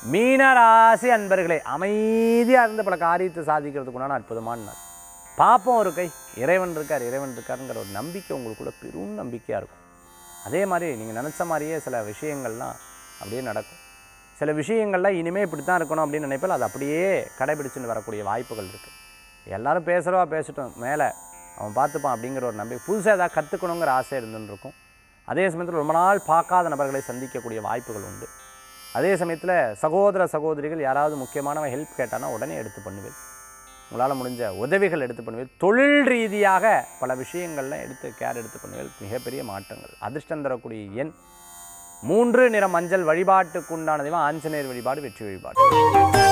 மீனராசி அன்பர்களே அமைதியாக இருந்து பல காரியத்தை சாதிக்கிறதுக்குண்டான அற்புதமான நாள் பார்ப்போம் ஒரு கை இறைவன் இருக்கார் இறைவன் இருக்காருங்கிற ஒரு நம்பிக்கை உங்களுக்குள்ள பெரும் நம்பிக்கையாக இருக்கும் அதே மாதிரி நீங்கள் நினச்ச மாதிரியே சில விஷயங்கள்லாம் அப்படியே நடக்கும் சில விஷயங்கள்லாம் இனிமேல் இப்படி தான் இருக்கணும் அப்படின்னு நினைப்பால் அது அப்படியே கடைபிடிச்சுன்னு வரக்கூடிய வாய்ப்புகள் இருக்குது எல்லாரும் பேசுகிறவா பேசட்டும் மேலே அவன் பார்த்துப்பான் அப்படிங்கிற ஒரு நம்பிக்கை புதுசாக ஏதாவது கற்றுக்கணுங்கிற ஆசை இருந்துன்னு இருக்கும் அதே சமயத்தில் ரொம்ப நாள் பார்க்காத நபர்களை சந்திக்கக்கூடிய வாய்ப்புகள் உண்டு அதே சமயத்தில் சகோதர சகோதரிகள் யாராவது முக்கியமானவன் ஹெல்ப் கேட்டானா உடனே எடுத்து பண்ணுவேன் உங்களால் முடிஞ்ச உதவிகள் எடுத்து பண்ணுவேன் தொழில் ரீதியாக பல விஷயங்கள்லாம் எடுத்து கேர் எடுத்து பண்ணுவேன் மிகப்பெரிய மாற்றங்கள் அதிர்ஷ்டம் தரக்கூடிய எண் மூன்று நிற மஞ்சள் வழிபாட்டுக்குண்டான தெய்வம் ஆஞ்சநேயர் வழிபாடு வெற்றி வழிபாடு